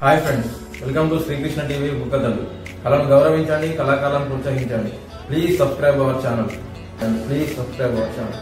Hi friends welcome to Srikrishna TV బుక్కదలు కళను గౌరవించండి కళాకాలను ప్రోత్సహించండి please subscribe our channel and please subscribe our channel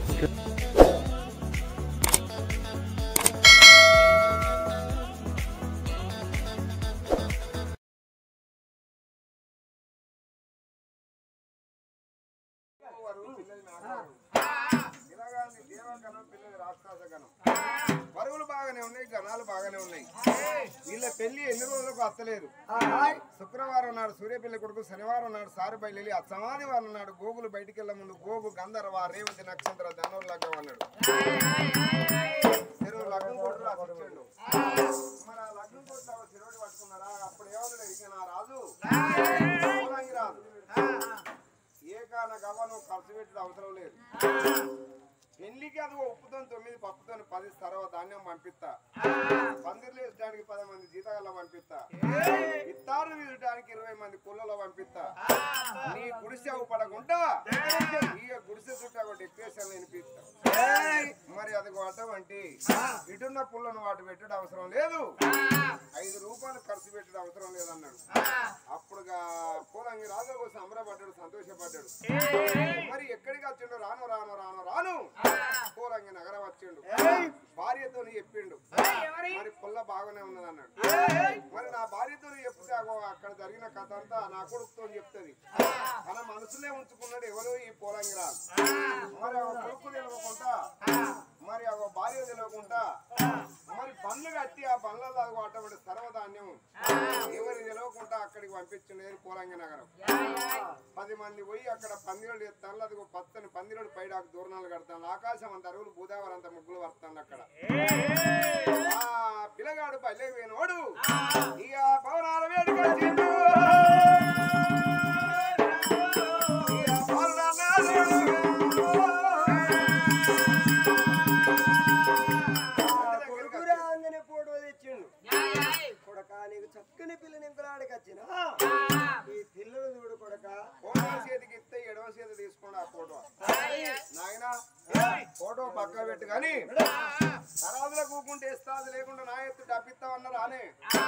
ఇలాగాని దేవగణం పిల్లలు రాక్షస గణం పరుగులు బాగానే ఉన్నాయి గణాలు బాగానే ఉన్నాయి వీళ్ళ పెళ్లి ఎన్ని రోజులకు అత్తలేదు శుక్రవారం నాడు సూర్యపల్లి కొడుకు శనివారం నాడు సారు బయలు అసమాది వారం నాడు గోగులు బయటికి వెళ్ళ ముందు గోగు గంధర్వ రేవతి నక్షత్ర ధనుర్ లగ్గం అన్నాడు చెరువు లగ్గం కొట్టు రాసిచ్చాడు మరి ఆ లగ్గం కొట్టు చెరువుడు పట్టుకున్నారా అప్పుడు ఏమన్నాడు ఇక నా రాజు మూలంగి రాజు ఏకాన గవ్వను ఖర్చు పెట్టడం అవసరం లేదు పెళ్లికి అది ఉప్పుతో తొమ్మిది పప్పుతో పది సర్వ ధాన్యం పంపిస్తా పందిర్లు వేసడానికి పది మంది జీతగాళ్ళ పంపిస్తా ఇత్తారు వీడటానికి ఇరవై మంది కుళ్ళలో పంపిస్తా నీ గుడిసె పడకుండా ఈ గుడిసె చుట్టూ ఒకటి ఎక్వేషన్ వినిపిస్తా మరి అది అటువంటి ఇటున్న పుల్లను వాటి పెట్టడం అవసరం లేదు ఐదు రూపాయలు ఖర్చు పెట్టడం అవసరం లేదన్నాడు అప్పుడుగా పూలంగి రాజు కోసం అమరపడ్డాడు సంతోషపడ్డాడు మరి ఎక్కడికి వచ్చిండు రాను రాను రాను రాను పూలంగి నగరం వచ్చిండు భార్యతో చెప్పిండు మరి పుల్ల బాగానే ఉన్నది అన్నాడు మరి నా భార్యతో చెప్తే అగో అక్కడ జరిగిన కథ అంతా నా కొడుకుతో చెప్తుంది తన మనసులే ఉంచుకున్నాడు ఎవరు ఈ పూలంగి రాజు మరి ఆ కొడుకు తెలియకుండా మరి ఆ భార్య తెలియకుండా మరి బండ్లు కట్టి ఆ బండ్లలో అటువంటి సర్వధాన్యం ఎవరి తెలియకుండా అక్కడికి పంపించింది పూలంగి నగరం పది మంది పోయి అక్కడ పందిరుడు ఎత్తాను అది పచ్చని పందిరుడు పైడాకు దూరణాలు కడతాను ఆకాశం అంత అరువులు భూదావరం అంత ముగ్గులు వస్తాను అక్కడ ఆ పిల్లగాడు పల్లె పోయినోడు ఇక పవనాల వేడుక వచ్చిండు. ఇక పవనాలు కొడుకురా అందని ఫోటో తెచ్చిండు కొడక నీకు చక్కని పిల్ల నింపలాడికి వచ్చిన ఈ పిల్లలు చూడు కొడక ఫోటో చేతికి ఇస్తే ఎడవ చేతి తీసుకోండి ఆ ఫోటో నాయన ఫోటో పక్క పెట్టు కానీ తరాదులో కూకుంటే ఇస్తాది లేకుండా నా ఎత్తు డబ్బిస్తామన్నారు అనే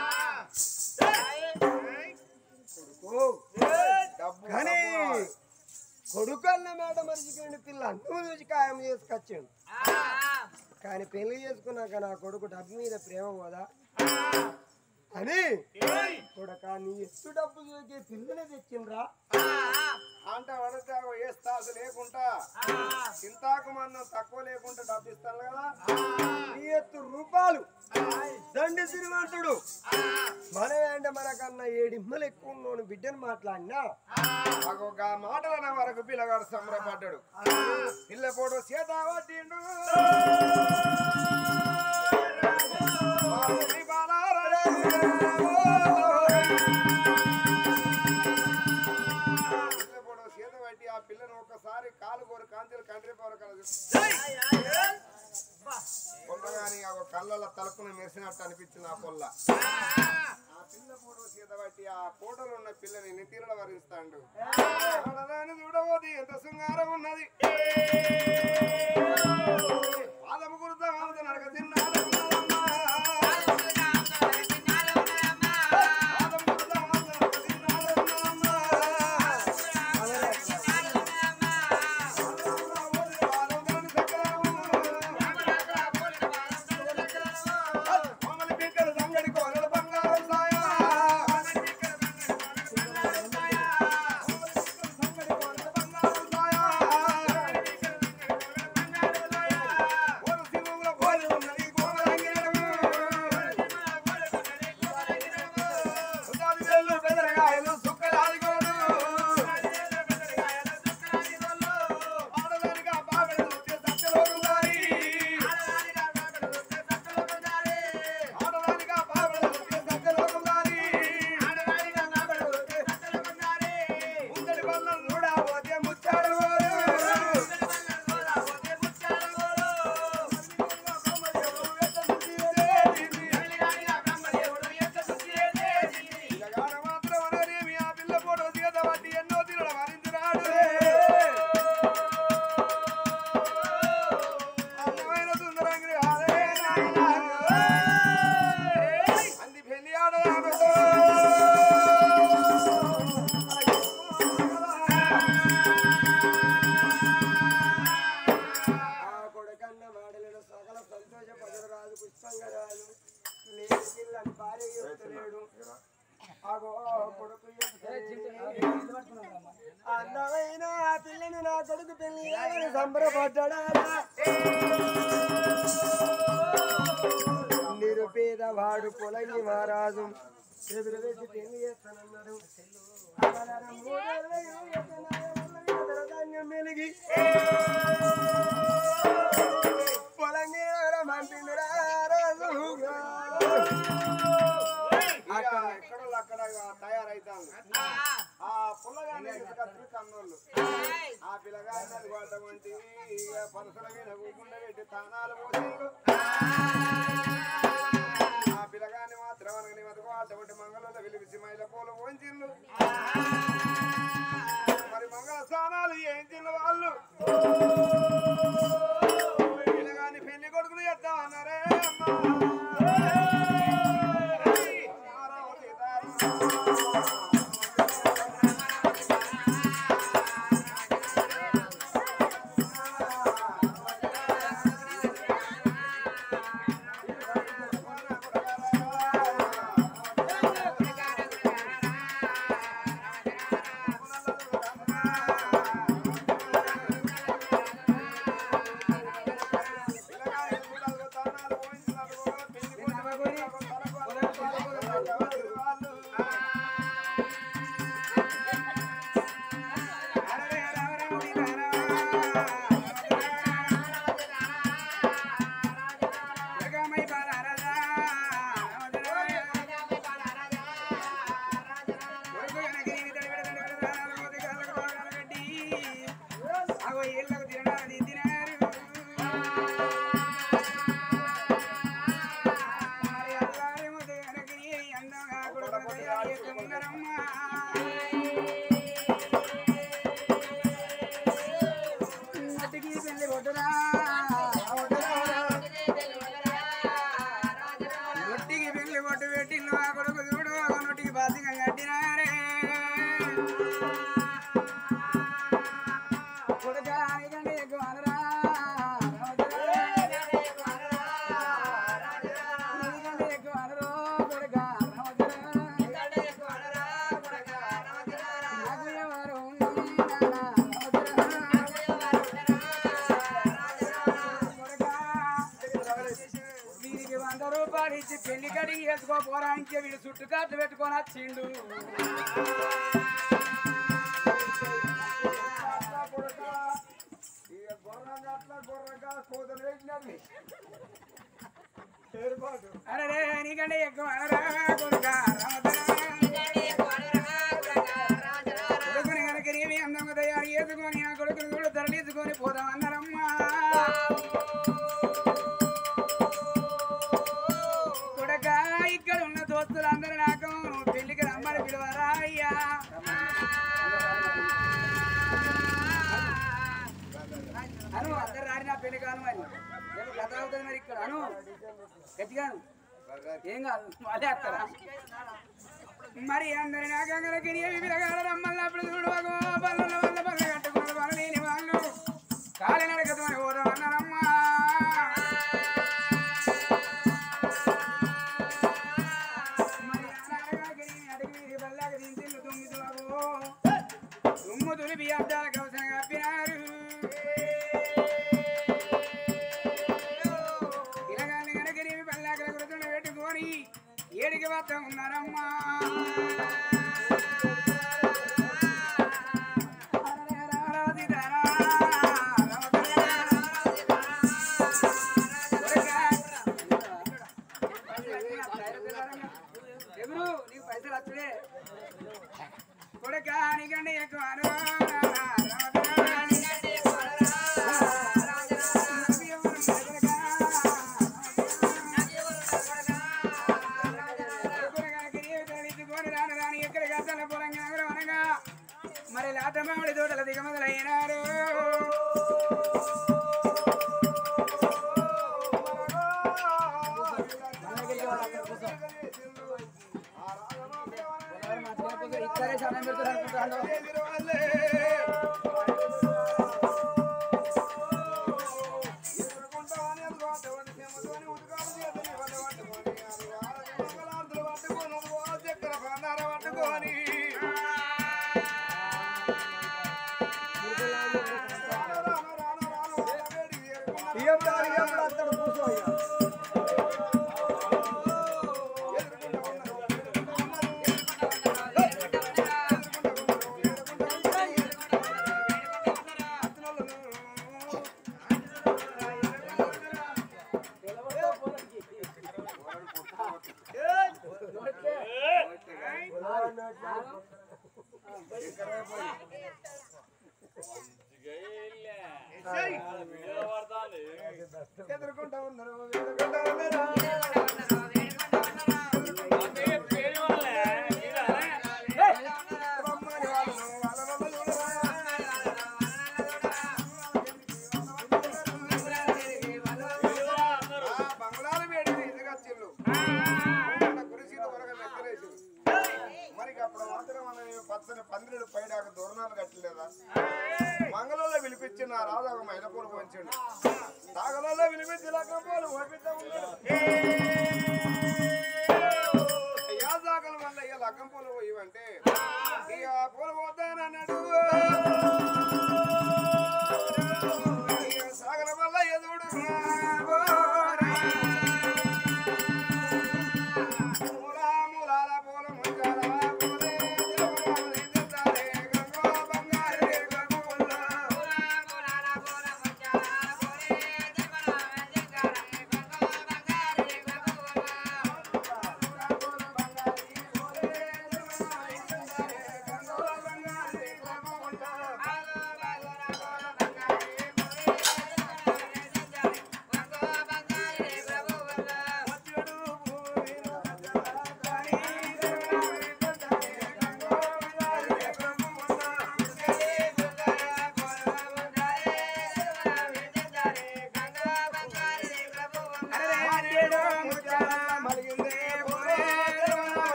కొడుకు డబ్బు కానీ డబ్బు కావాలి. కొడుకు అన్న మాట మర్చిపోయింది పిల్ల నువ్వు చూసి ఖాయం చేసుకొచ్చిండు కానీ పెళ్లి చేసుకున్నాక నా కొడుకు డబ్బు మీద ప్రేమ పోదా అని కొడక నీ ఎత్తు డబ్బు చూసి పిల్లని తెచ్చిండ్రా అంట పడితే ఏ స్థాసు లేకుండా చింతాకు మనం తక్కువ లేకుండా డబ్బు ఇస్తాను కదా నీ ఎత్తు రూపాయలు దండి శ్రీమంతుడు మనమేంటే మనకన్నా ఏడిమ్మలు ఎక్కువ ఉన్నోని బిడ్డను మాట్లాడినా ఒక మాటలన్న వరకు పిల్లగాడు సంబరపడ్డాడు పిల్ల పోడు సీత పట్టిండు బాలుని బాలారరే. పిల్ల పోడు సీత పట్టి ఆ పిల్లను ఒక్కసారి కాలు కోరు కాంచెలు కంట్రీ పవర్ కలదు పొల్లగాని ఆ కళ్ళ తలుపును మెరిసినట్టు అనిపించింది ఆ పొల్ల ఆ పిల్ల ఫోటో సీత బట్టి ఆ ఫోటోలో ఉన్న పిల్లని నితీరల వరిస్తాడు ఆడదాన్ని చూడబోది ఎంత శృంగారం ఉన్నది పాదము గురుతా నడక తిన్నాడు ఉన్నది మాట భార్య చెప్తలేడు అగో కొడుకు చెప్తలేడు. అందమైన ఆ పిల్లని నా కొడుకు పెళ్లి చేయాలని సంబరపడ్డా నిరుపేదవాడు పొలగి మహారాజు ఎదురు పెట్టి పెళ్లి చేస్తానన్నాడు అమలరం మూడేళ్ళ ఇరవై ఒక్క నాయకుల ధాన్యం మెలిగి పొలంగి మంపిండురా రాజుగా ఇక ఎక్కడో అక్కడ తయారైతాను ఆ పుల్లగానే కత్తి కన్నోళ్ళు ఆ పిల్లగాని అది వాడమంటి ఇక పరుసల మీద ఊకుండా పెట్టి తానాలు పోసిండు ఆ పిల్లగాని మాత్రం అనగని బతుకు అటువంటి మంగళంలో పిలిపించి మైల పూలు పోంచిండు మరి మంగళ స్నానాలు ఏంచిన వాళ్ళు పిల్లగాని పెళ్లి కొడుకులు చేద్దామన్నారే అమ్మా రామ సీతారామ. నొట్టికి పెళ్లి కొట్టు పెట్టి నా కొడుకు చూడు ఒక నొట్టికి బాసిగా కట్టినారే కొడుక నీకంటే ఎక్కువ అనరా నీకంటే ఎక్కువ అనరు కొడుక నాకు ఎవరు ఉన్నారా? వీరికి వంద రూపాయలు ఇచ్చి పెళ్లి కడిగి వేసుకోపోరా ఇంకే వీడు చుట్టు కట్టు పెట్టుకొని వచ్చిండు అరే నీకంటే ఎక్కువ అనరా కొడుకా కొడుకుని కనుక నీవి అందంగా తయారు చేసుకొని ఆ కొడుకుని కూడా తరలించుకొని పోదాం అన్నారమ్మా కొడక ఇక్కడ ఉన్న దోస్తులు అందరూ నాకు నువ్వు పెళ్లికి రమ్మని పిలువరా అయ్యా అను అందరు రాని నా పెళ్లి కాను మరి రేపు కథ అవుతుంది మరి ఇక్కడ అను గట్టిగాను ఏం కాదు వాళ్ళే వస్తారా మరి అందరి నాగంగలకి ఏమి పిలగాల రమ్మన్నప్పుడు చూడు అగో పళ్ళ వల్ల పళ్ళ కట్టుకున్న పని లేని వాళ్ళు కాలి నడకతోనే పోదాం అన్నారమ్మా మరి అనాగలకి అడిగి బల్లాక దించిల్లు దుమ్మిదు అగో దుమ్ము దులిపి అద్దాల కవసన కప్పినారు ఇలాగాని కనుక నీవి పల్లాకల గుర్తుండ పెట్టుకొని ఏడికి వద్ద ఉన్నారమ్మా ఎవరు నీకు పైసలు వచ్చుడే కొడుక నీకంటే ఎక్కువ మరి లాటమామిడి తోటల దిగమదలైనారు ఇక్కడే సమయం పెడుతున్నారు అనుకుంటాను ఎదుర్కొంటామని అనుకోవద్దు. ఎవరిని ప్రేమతోని ఉతకాలి చేతుని వల్ల పట్టుకొని. అది వారధి మంగళాలు పెట్టాలి ఎప్పుడు అతడు కూర్చోయ్యా ఎదుర్కొంటా ఉన్నారు ఎదుర్కొంటా ఉన్నారు రమ్మని వాళ్ళను వాళ్ళను చూడరా ఆ బంగ్లాలు వేడి ఇదిగా చిల్లు కురిసీలు వరగ లెక్కలేసి మరి అప్పుడు మాత్రం మనం పచ్చని పందిరేడు పైడాక దూరణాలు కట్టలేదా మంగళంలో పిలిపించి నా రాజు ఒక మైలపూలు పంచండి తాగలలో పిలిపించి లక్కపోలు ఓపిద్దా ఉన్నాడు యా సాగల వల్ల ఇక లగ్గం పూలు పోయివంటే ఇక పూలు పోతానన్నాడు ఇక సాగల వల్ల ఎదుడు మూలా మూలాల పూలు ముంచాల పూలే దేవరాలి దిద్దాలే గంగో బంగారే గంగోలా బంగారి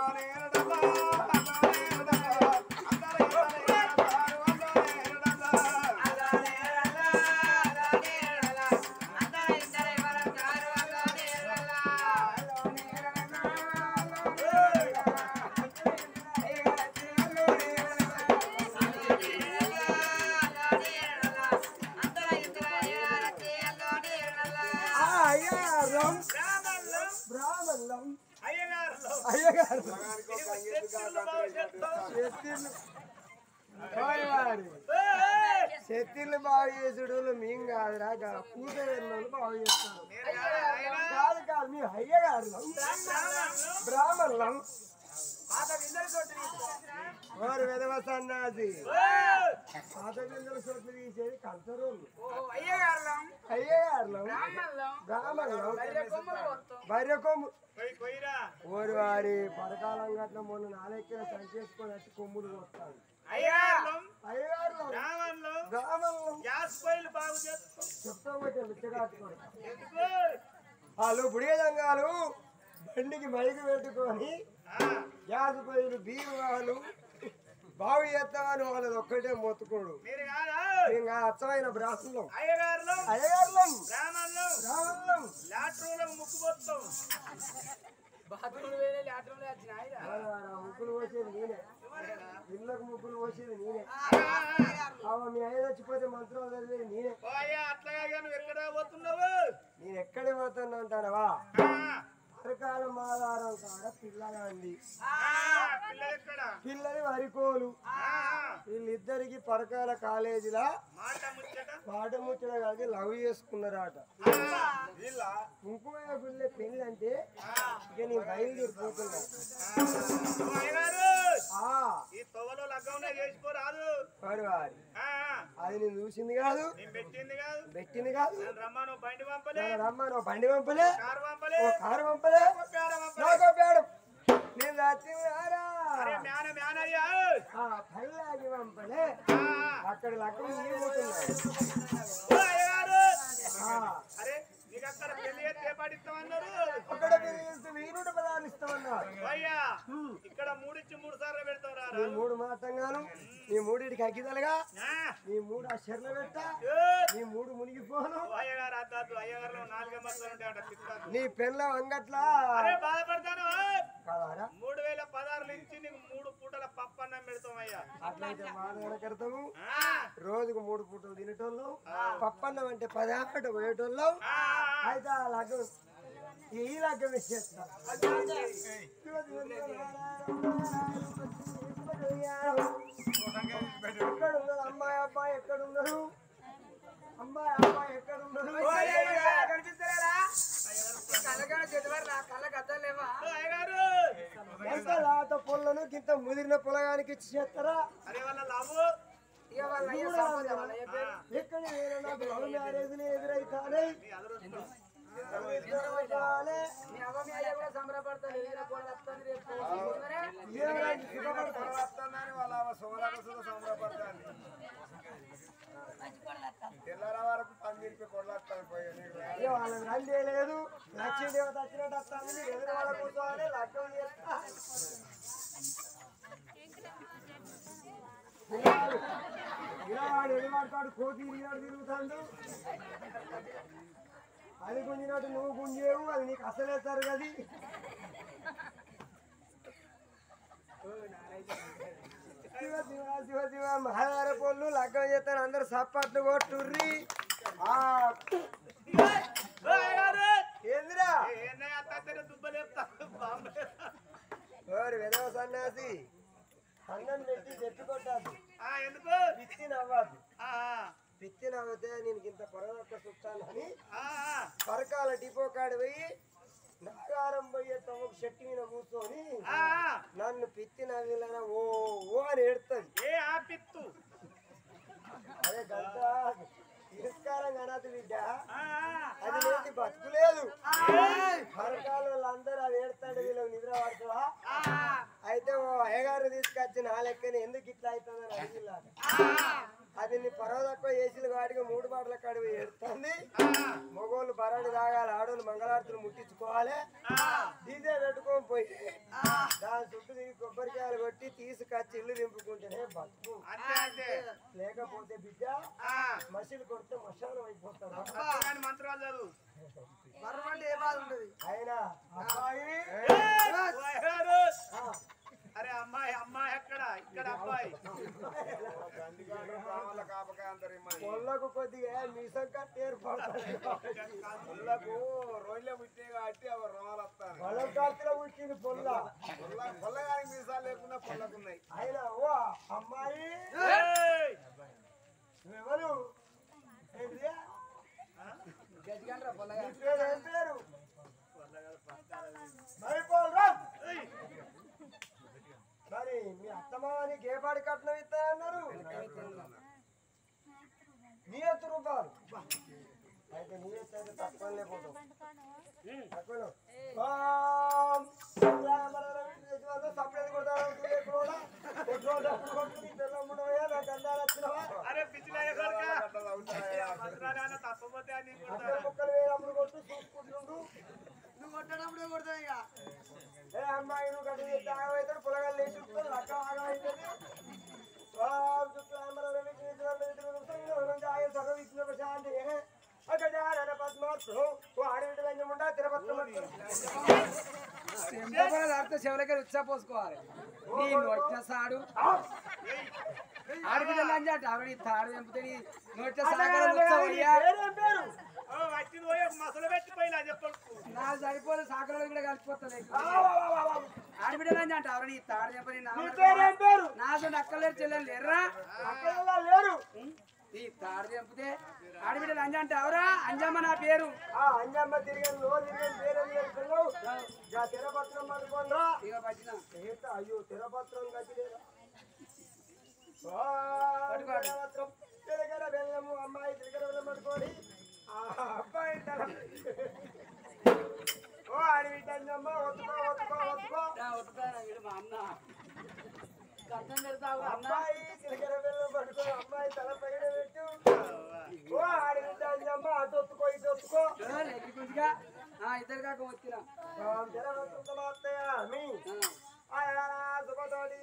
ఆ అయ్యగారం బ్రాహ్మణం అయ్యగారు చెత్తిళ్ళు పోయేవారు. చెత్తిళ్ళు బాగు చేసుడు మేము కాదురా గా పూజ వెళ్ళినోళ్ళు బాగు చేస్తారు కాదు కాదు మీ అయ్యగారు బ్రాహ్మణం వారు విధవ సన్నాసి పాత బిందెల సొట్లు తీసేది కంచరోళ్ళు అయ్యగారు బ్రాహ్మణం భార్య కొమ్ము ఓరి వారి పరకాలం గట్ల మొన్న నాలెక్కిన సంచేసుకొని వచ్చి కొమ్ములు కొట్టాడు అయ్యగారు బ్రాహ్మణం చెప్తా పోతే విచ్చగాట్టుకోడు వాళ్ళు బుడిగదంగాలు బండికి మైకి పెట్టుకొని గ్యాస్ పొయ్యిలు బియ్యం వాళ్ళు బాగు చేస్తామని వాళ్ళది ఒక్కటే మొత్తుకోడు ఇంకా అచ్చమైన బ్రాహ్మణం అయ్యగారులు అయ్యగారులం బ్రాహ్మణులు బ్రాహ్మణం లాట్రూలకు ముక్కుపోతాం బాత్రూమ్ వేరే లాట్రూమ్ వచ్చినాయిరా ఆ ముగ్గులు పోసేది నేనే ఇళ్ళకు ముగ్గులు పోసేది నేనే అవ మీ అయ్య చచ్చిపోతే మంత్రాలు చదివేది నేనే అయ్యా అట్లాగా నువ్వు ఎక్కడ పోతున్నావు నేను ఎక్కడికి పోతున్నా అంటానవా ఆ, పరకాల మాదారం కాడ పిల్లగాంది ఆ, పిల్లలు ఎక్కడ పిల్లది వరికోలు ఆ, వీళ్ళిద్దరికి పరకాల కాలేజీలా మాట ముచ్చట పాట ముచ్చట కలిసి లవ్ చేసుకున్నారట వీళ్ళ కుంకుమయ్య పిల్ల పెళ్ళి అంటే ఇక నేను బయలుదేరిపోతున్నా ఓ అయ్యగారు ఆ ఈ తొవ్వలో లగ్గంలో చేసుకోరాదు వారి వారి ఆ, అది నేను చూసింది కాదు నేను పెట్టింది కాదు పెట్టింది కాదు నేను రమ్మను బండి పంపలే నన్ను రమ్మని ఓ బండి పంపలే కారు పంపలే ఓ కారు పంపలే పేడ పంపలే నాకు పేడు నేను చచ్చినారా అరే మ్యాన మ్యానయ్యా ఆ పల్లాగి పంపలే ఆ, అక్కడ లగ్గం నీకుతున్నాడు ఓ అయ్యగారు ఆ అరే నీకు అక్కడ పెళ్లి చేస్తే పాటిస్తామన్నారు అక్కడ మీరు వీరుడు పదాలు ఇస్తామన్నారు అయ్యా ఇక్కడ మూడిచ్చి మూడు సార్లు పెడతావు రా నీ మూడు మాటంగాను నీ మూడిటికి అగ్గిదలుగా ఆ, నీ మూడు అక్షర్లు పెట్ట ఏ, నీ మూడు మునిగిపోను ఓ అయ్యగారు అద్దాదు అయ్యగారులో నాలుగే మస్తాలు ఉంటాయి అంట తిప్పాను నీ పెళ్ళ అంగట్లా అరే బాధపడతాను కాదారా మూడు వేల పదహారు నుంచి నీకు మూడు పూటల పప్పు అన్నం పెడతాం అయ్యా అట్లయితే బాధ కడతాము ఆ, రోజుకు మూడు పూటలు తినేటోళ్ళం పప్పన్నం అంటే పదాట పోయేటోళ్ళం ఆ, అయితే ఆ లగ్గం ఈ లగ్గం ఇచ్చేస్తా ఎక్కడ ఉన్నారు అమ్మాయి అబ్బాయి ఎక్కడ ఉన్నారు అమ్మాయి అబ్బాయి ఎక్కడ ఉన్నారు కనిపిస్తారా కళ్ళగా చేతివారు నా కళ్ళకి అద్దం లేవా ఓ అయ్యగారు ఎంత లాట పొలను కింద ముదిరిన పొలగానికి ఇచ్చి చేస్తారా అరే వాళ్ళ లవ్ ఇక వాళ్ళ అయ్య సంపద వాళ్ళ అయ్య పేరు. ఎక్కడ నేను నాకు లవ్ మ్యారేజ్లు ఎదురైతానే ఎదురైతానే. మీ అవ్వ మీ అయ్య కూడా సంబరపడతారు ఏదైనా కూడా వస్తుంది రేపు పోతుందనే. ఏమైనా సుఖపడతారా? వస్తుందని వాళ్ళ సోదరు సుధ సంబరపడతాను తెల్లర వరకు పందిరిపి కొడలాడతాను పోయి నీకు ఇక వాళ్ళకి రండి లేదు లక్ష్మీ దేవత వచ్చినట్టు వస్తాను ఎదురు వాళ్ళ కూర్చోవాలి లగ్గం చేస్తా ఇలా వాడు ఎదురుపడతాడు కోతి ఇరిగాడు తిరుగుతాడు అది గుంజినట్టు నువ్వు గుంజేవు అది నీకు అసలే తరగది శివ శివ శివ శివ మహాదార పొల్లు లగ్గం చేస్తాను అందరు సప్పట్లు కొట్టుర్రి ఆ, ఓ అయ్యగారు ఏందిరా ఏందయ్యా అత్త దుబ్బలేపుతా బాంబే ఓరి విధవ సన్యాసి అన్నం పెట్టి చెప్పి కొట్టాదు ఆ, ఎందుకు పిచ్చి నవ్వద్దు ఆ, పిచ్చి నవ్వితే నేను ఇంత పొరవక్క చుట్టానని ఆ, ఆ, పరకాల డిపో కాడి పోయి నాగారం పోయే తమకు చెట్టు మీద కూర్చొని ఆ, ఆ. నన్ను పిచ్చి నవ్విలన ఓ ఓ అని ఏడుతుంది ఏ ఆపిత్తు అదే గంట తిరస్కారం కనదు బిడ్డ ఆ, ఆ. అది లేని బతుకులేదు పరకాల వాళ్ళందరూ అది ఏడుతాడు వీళ్ళకి నిద్ర పడుతుందా అయితే ఓ అయ్యగారు తీసుకొచ్చి నా లెక్కని ఎందుకు ఇట్లా అవుతుందని అడిగిల్లాట అది నీ పర్వతక్కువ ఏసీలు వాటికి మూడు బాటల కాడి ఏడుతుంది మగోళ్ళు బరాడు తాగాలి ఆడోళ్ళు మంగళారతులు ముట్టించుకోవాలి డీజే పెట్టుకొని పోయి దాని చుట్టూ వచ్చి ఇల్లు దింపుకుంటేనే బతుకు అంతే అంతే లేకపోతే బిడ్డ ఆ, మసిలు కొడితే మశానం అయిపోతారు అత్తగాని మంత్రాలు చదువు బర్రమంటే ఏ బాధ ఉండదు అయినా అబ్బాయి ఓయ్ ఆ, అరే అమ్మాయి అమ్మాయి ఎక్కడ ఇక్కడ అబ్బాయి అందుకని రావాల కాపకాయ అంతరిమ్మని పొల్లకు కొద్దిగా మీసం కట్టి ఏర్పడుతుంది పొల్లకు రోజులే పుట్టే కాబట్టి అవి రోమాలు వస్తాను పొలం కాస్తిలో పుట్టింది పొల్ల పొల్ల పొల్లగానికి మీసాలు లేకుండా పొల్లకున్నాయి అయినా ఓ అమ్మాయి ఏయ్! ఎవరు ఏంటిది? గట్టిగా పొల్లగా నీ పేరు ఏం పేరు మరి పోల్రా. మరి మీ అత్తమానికి ఏ పాడి కట్నం ఇస్తారన్నారు నీ ఎత్తు రూపాయలు అయితే నీ ఎత్తు అయితే తక్కువ లేకపోతావు తక్కువ సపరేట్ కొడతారు అరే పిచ్చిలయ్య కొడుకా. మంత్రాలు ఏమన్నా తప్పపోతే అని కొడతారు. ముక్కలు వేరే అప్పుడు కొట్టు చూసుకుంటుండు నువ్వు కొట్టడప్పుడే కొడతావు ఇక ఏ అమ్మాయి నువ్వు గడి తాగవుతాడు పొలగాలు లేచి చూస్తాడు అక్క ఆగమైతుంది చెవులకి ఉత్సాహ పోసుకోవాలి నీ నొట్ట సాడు ఆడపిల్లలు అంజాట ఆవిడ తాడు తెంపితే నీ నొట్ట సాగరం ఉత్సవయ్యా ఓ, వచ్చింది పోయి మసలు పెట్టిపోయినా చెప్పు నా సరిపోతే సాకలో కూడా కలిసిపోతుంది ఆడబిడ్డలు అంజాట ఆవిడ నీ తాడు తెంపని నాతో అక్కలేరు చెల్లెలు లేర్రా లేరు ఈ తాడు తెంపితే ఆడబిడ్డలు అంజ అంటే ఎవరా అంజమ్మ నా పేరు ఆ అంజమ్మ తిరిగాను లో తిరిగాను పేరు చెప్తున్నావు తెరపత్రం పట్టుకోండ్రా ఇక పట్టిన ఏంట అయ్యో తెరపత్రం గట్టిదేరా పట్టుకోండి. తెరపత్రం తిరగర బెల్లము అమ్మాయి తిరగర బెల్లం పట్టుకొని ఆ అబ్బాయి తల ఓ అడవిటమ్మ ఒత్తుకో ఒత్తుకో ఒత్తుకో నా ఒట్టుతారా వీడు మా అన్న కష్టం పెడతావు అన్న అమ్మాయి తిరగర బెల్లం పట్టుకొని అమ్మాయి తల పైన పెట్టు ఓ అడవిటమ్మ అటు ఒత్తుకో ఇటు ఒత్తుకో ఎగ్గి గుంజిగా ఆ ఇద్దరు కాక వచ్చిన తెరపత్రం వస్తాయా మీ ఆ సుఖతోటి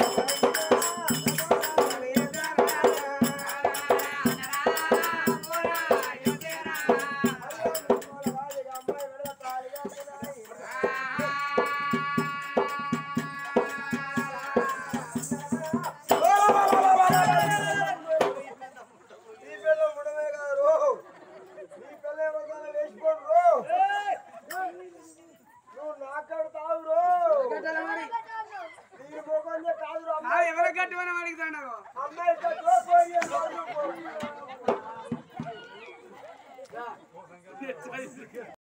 నువ్వు నాకాడుతావు రో కట్టాలా మరి నీ మొఖంలో కాదురా ఆ, ఎవరికి కట్టమని అడుగుతున్నావు అమ్మాయి కట్టుకో పోయి